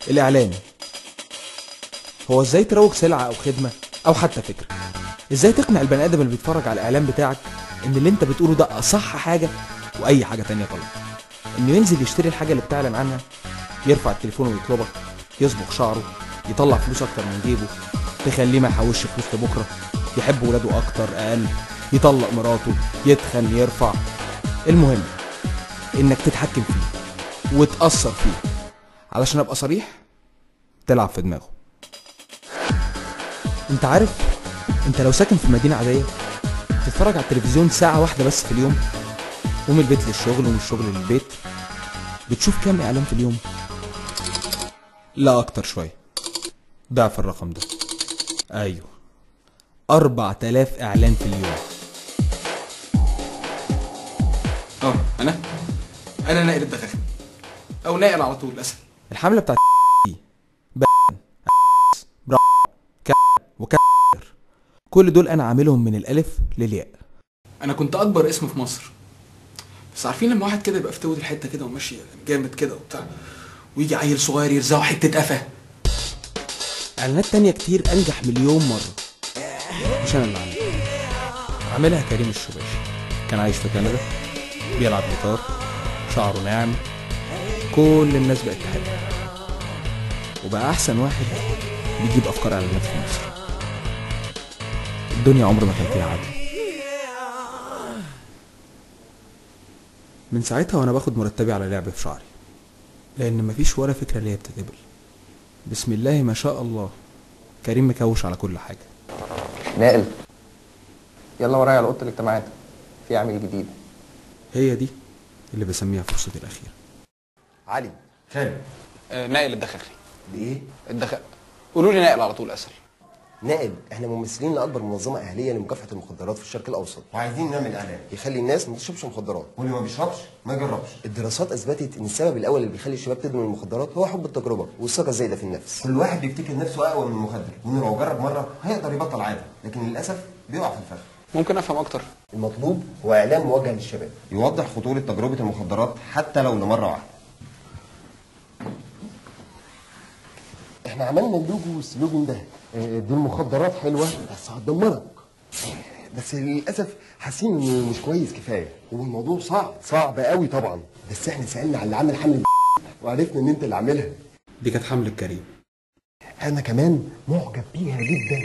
الإعلان هو ازاي تروج سلعة أو خدمة أو حتى فكرة ازاي تقنع البني آدم اللي بيتفرج على الإعلان بتاعك إن اللي أنت بتقوله ده أصح حاجة وأي حاجة تانية غلط إنه ينزل يشتري الحاجة اللي بتعلن عنها يرفع التليفون ويطلبك يصبغ شعره يطلع فلوس أكتر من جيبه تخليه ما يحوش فلوس لبكرة يحب ولاده أكتر أقل يطلق مراته يتخن يرفع المهم إنك تتحكم فيه وتأثر فيه علشان أبقى صريح تلعب في دماغه انت عارف انت لو ساكن في مدينة عادية تتفرج على التلفزيون ساعة واحدة بس في اليوم ومن البيت للشغل ومن الشغل للبيت بتشوف كام اعلان في اليوم لا اكتر شوية ضعف الرقم ده ايوه اربع تلاف اعلان في اليوم اه انا انا نائل الدخاخ او نائل على طول اسف الحملة بتاعت دي ب بر ك وك كل دول انا عاملهم من الالف للياء انا كنت اكبر اسم في مصر بس عارفين لما واحد كده يبقى في تود الحته كده وماشي جامد كده وبتاع ويجي عيل صغير يرزعه حته قفا اعلانات تانية كتير انجح مليون مرة مش انا اللي عاملها عاملها كريم الشباشي كان عايش في كندا بيلعب جيتار شعره ناعم كل الناس بقت تحبه وبقى احسن واحد بيجيب افكار اعلانات في مصر الدنيا عمر ما كان فيها عدل من ساعتها وانا باخد مرتبي على لعب في شعري لان مفيش ولا فكره ليا بتتقبل بسم الله ما شاء الله كريم مكوش على كل حاجه نائل يلا ورايا على اوضه الاجتماعات في عامل جديد هي دي اللي بسميها فرصتي الاخيره علي خالد آه نائل الدخاخي بايه الدخ قولوا لي نائل على طول اسهل نائل احنا ممثلين لاكبر منظمه اهليه لمكافحه المخدرات في الشرق الاوسط وعايزين نعمل اعلان يخلي الناس ما تشربش مخدرات واللي ما بيشربش ما يجربش الدراسات اثبتت ان السبب الاول اللي بيخلي الشباب تدمن المخدرات هو حب التجربه والثقه الزايده في النفس كل واحد بيفتكر نفسه اقوى من المخدر وانه لو جرب مره هيقدر يبطل عاده لكن للاسف بيقع في الفخ ممكن افهم اكتر المطلوب هو اعلان موجه للشباب يوضح خطوره تجربه المخدرات حتى لو لمره واحده احنا عملنا اللوجو والسلوجن ده آه، دي المخدرات حلوه بس هتدمرك بس للاسف حاسين انه مش كويس كفايه هو الموضوع صعب صعب قوي طبعا بس احنا سالنا على اللي عامل حمله وعرفنا ان انت اللي عاملها دي كانت حمله كريم انا كمان معجب بيها جدا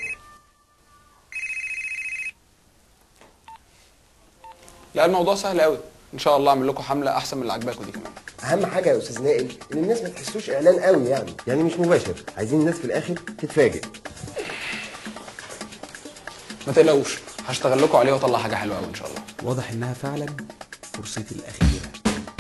لا الموضوع سهل قوي ان شاء الله اعمل لكم حمله احسن من اللي عجباكم دي كمان اهم حاجه يا استاذ نائل ان الناس ما تحسوش اعلان قوي يعني يعني مش مباشر عايزين الناس في الاخر تتفاجئ ما تقلقوش هشتغل لكم عليه واطلع حاجه حلوه قوي ان شاء الله واضح انها فعلا فرصتي الاخيره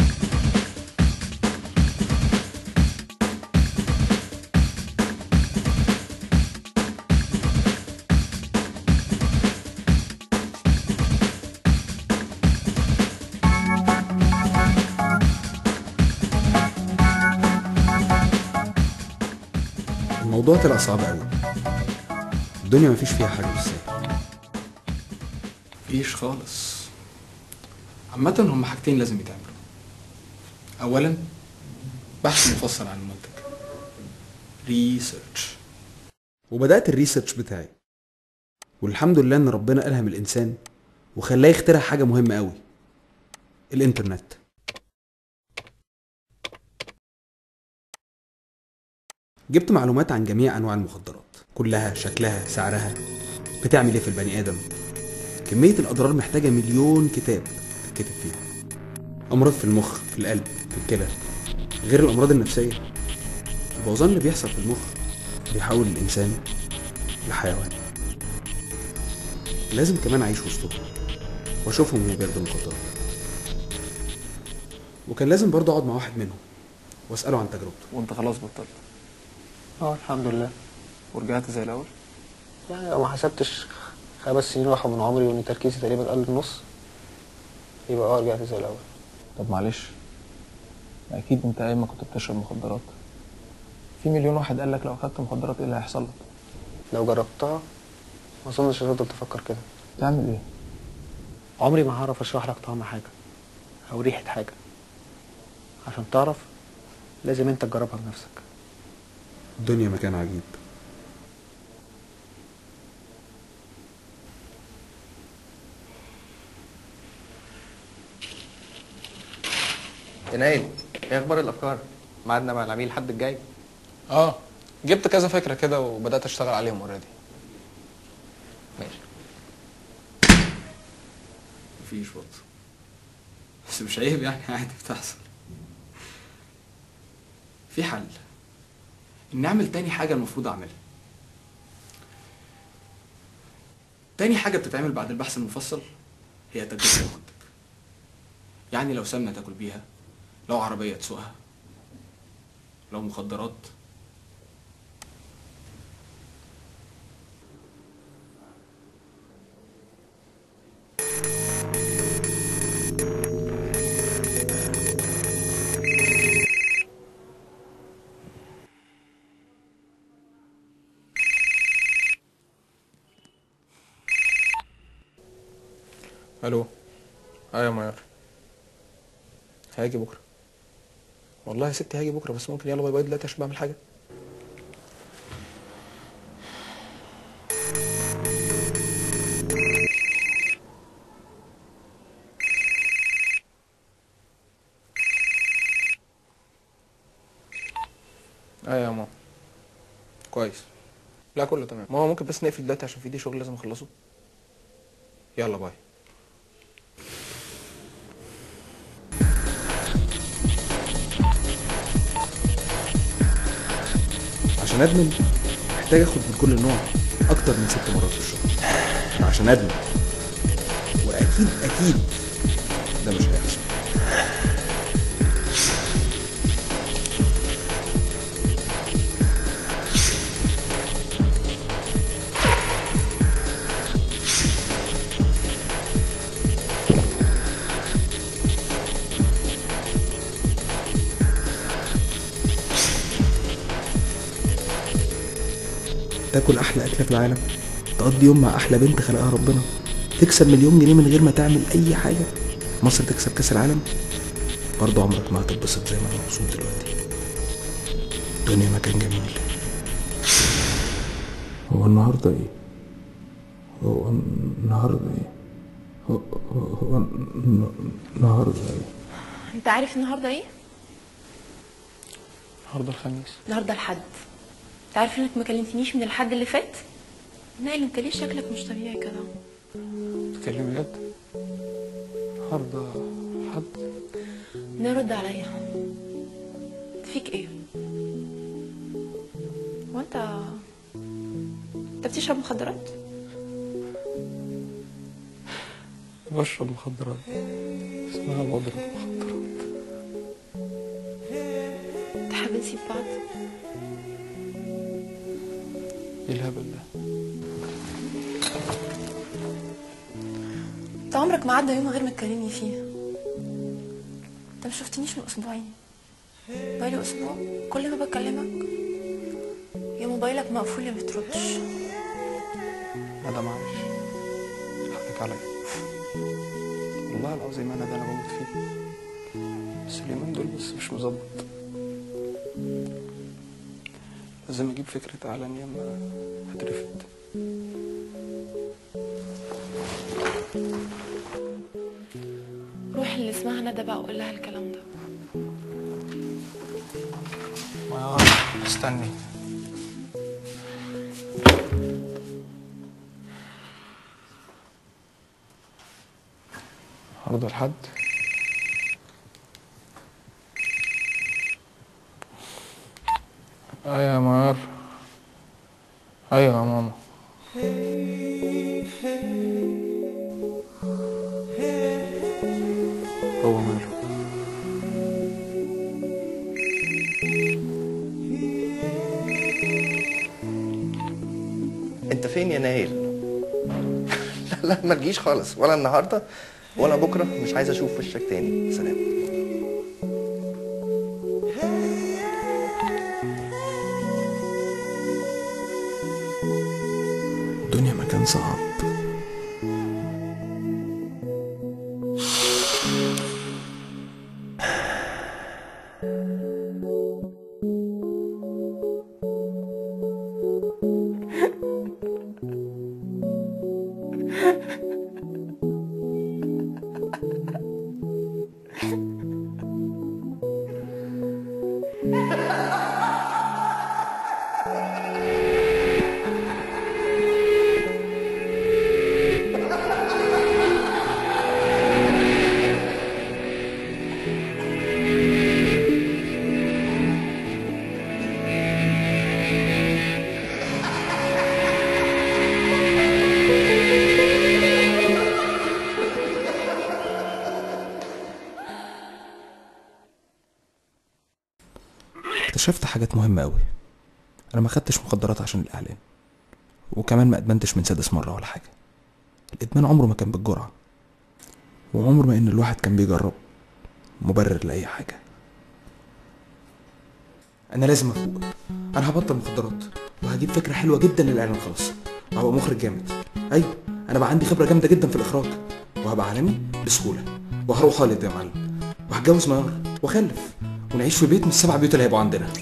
الموضوع طلع صعب قوي الدنيا مفيش فيها حاجه بالسهل مفيش خالص عامة هم حاجتين لازم يتعملوا أولا بحث مفصل عن المنتج ريسيرش وبدأت الريسيرش بتاعي والحمد لله ان ربنا ألهم الإنسان وخلاه يخترع حاجة مهمة قوي الإنترنت جبت معلومات عن جميع أنواع المخدرات كلها شكلها سعرها بتعمل ايه في البني آدم كمية الأضرار محتاجة مليون كتاب تتكتب فيها أمراض في المخ في القلب في الكلى غير الأمراض النفسية البوظان اللي بيحصل في المخ بيحول الإنسان لحيوان لازم كمان أعيش وسطهم وأشوفهم وهم بياخدوا المخدرات وكان لازم برضه أقعد مع واحد منهم وأسأله عن تجربته وأنت خلاص بطلت اه الحمد لله ورجعت زي الأول يعني لو ما حسبتش خمس سنين راحوا من عمري وان تركيزي تقريبا قل النص يبقى اه رجعت زي الاول طب معلش اكيد انت ايام ما كنت بتشرب مخدرات في مليون واحد قال لك لو اخدت مخدرات ايه اللي هيحصل لك لو جربتها ما اظنش هتفضل تفكر كده تعمل ايه عمري ما هعرف اشرح لك طعم حاجه او ريحه حاجه عشان تعرف لازم انت تجربها بنفسك الدنيا مكان عجيب يا نايل ايه اخبار الافكار ميعادنا مع العميل الحد الجاي اه جبت كذا فكره كده وبدات اشتغل عليهم اوريدي ماشي مفيش برضه بس مش عيب يعني عادي بتحصل في حل اني اعمل تاني حاجه المفروض اعملها تاني حاجه بتتعمل بعد البحث المفصل هي تجربه المنتج يعني لو سمنه تاكل بيها لو عربيه تسوقها لو مخدرات الو ايوه يا ميار هاجي بكره والله يا ستي هاجي بكره بس ممكن يلا باي باي دلوقتي عشان بعمل حاجه ايوه يا ماما كويس لا كله تمام ماما ممكن بس نقفل دلوقتي عشان في دي شغل لازم اخلصه يلا باي عشان ادمن محتاج اخد من كل نوع اكتر من ست مرات في الشهر عشان ادمن واكيد اكيد ده مش هيحصل تاكل احلى اكله في العالم تقضي يوم مع احلى بنت خلقها ربنا تكسب مليون جنيه من غير ما تعمل اي حاجه مصر تكسب كاس العالم برضه عمرك ما هتتبسط زي ما انا مبسوط دلوقتي الدنيا مكان جميل هو النهارده ايه هو النهارده ايه هو, هو النهارده ايه انت عارف النهارده ايه النهارده الخميس النهارده الحد انت عارف انك ما كلمتنيش من الحد اللي فات نايل انت ليه شكلك مش طبيعي كده تتكلمي بجد النهارده حد نرد عليا فيك ايه وانت انت بتشرب مخدرات بشرب مخدرات اسمها بودرة مخدرات تحب نسيب بعض ايه الهبل ده انت عمرك ما عدى يوم غير ما تكلمني فيه انت ما شفتنيش من اسبوعين بقالي اسبوع كل ما بكلمك يا موبايلك مقفول يا بتردش لا ده معلش حقك عليا والله العظيم انا ده انا بموت فيه بس اليومين دول بس مش مظبط لازم اجيب فكرة اعلان ياما هترفد روح اللي اسمها ندى بقى وقول لها الكلام ده ما استني النهارده الحد ايوه يا ميار ايوه يا ماما هو ماله انت فين يا نايل لا لا ما تجيش خالص ولا النهارده ولا بكره مش عايز اشوف وشك تاني سلام الدنيا مكان صعب اكتشفت حاجات مهمة أوي أنا ما خدتش مخدرات عشان الإعلان وكمان ما أدمنتش من سادس مرة ولا حاجة الإدمان عمره ما كان بالجرعة وعمر ما إن الواحد كان بيجرب مبرر لأي حاجة أنا لازم أفوق أنا هبطل مخدرات وهجيب فكرة حلوة جدا للإعلان خلاص وهبقى مخرج جامد أيوة أنا بقى عندي خبرة جامدة جدا في الإخراج وهبقى عالمي بسهولة وهروح خالد يا معلم وهتجوز ميار واخلف ونعيش في بيت من السبع بيوت اللي هيبقوا عندنا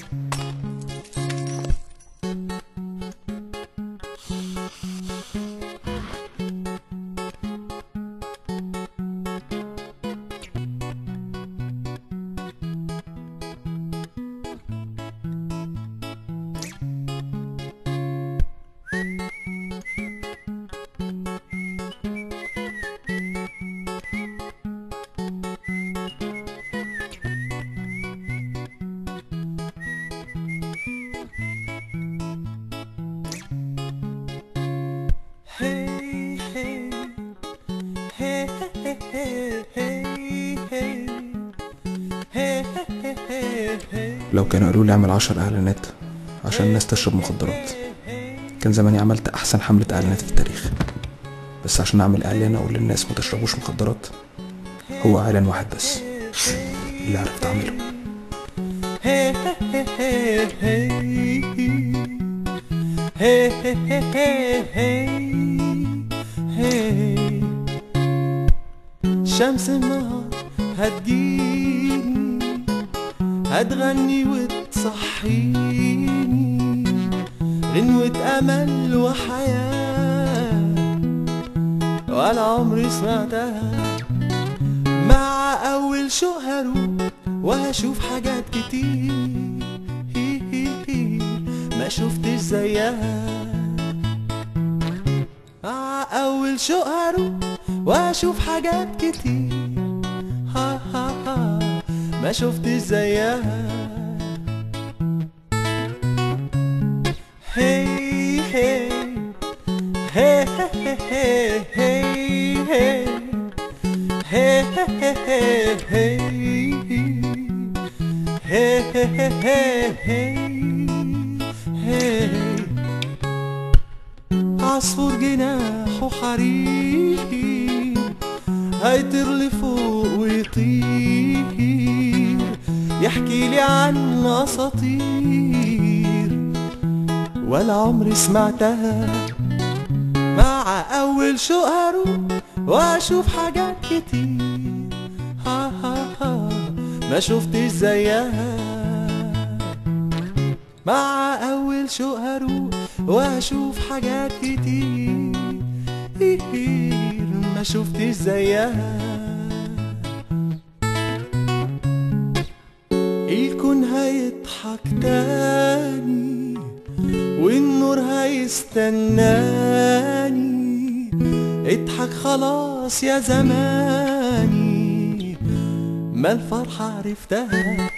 لو كانوا قالوا لي اعمل عشر اعلانات عشان الناس تشرب مخدرات كان زماني عملت احسن حملة اعلانات في التاريخ بس عشان اعمل اعلان اقول للناس ما تشربوش مخدرات هو اعلان واحد بس اللي عرفت اعمله شمس النهار هتجيني هتغني وتصحيني غنوة أمل وحياة ولا عمري سمعتها مع أول شوق هروح وهشوف حاجات كتير ما شفتش زيها مع أول شوق هروح واشوف حاجات كتير ها ها ها ما شفتش زيها هي هي هي هي هي هي هي عصفور جناحه حرير هيطير لفوق ويطير يحكي لي عن اساطير ولا عمري سمعتها مع اول شوق هروح واشوف حاجات كتير ها ها ها ما شفتش زيها مع اول شوق هروح واشوف حاجات كتير ما شفتش زيها الكون هيضحك تاني والنور هيستناني اضحك خلاص يا زماني ما الفرحة عرفتها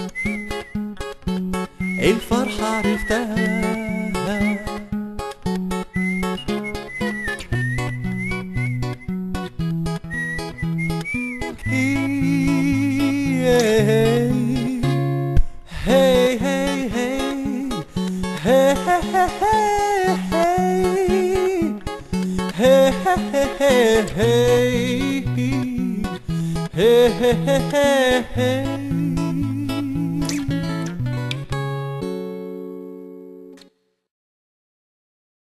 الفرحة عرفتها Hey, hey, hey, hey, hey, hey, hey, hey, hey, hey, hey, hey, hey, hey.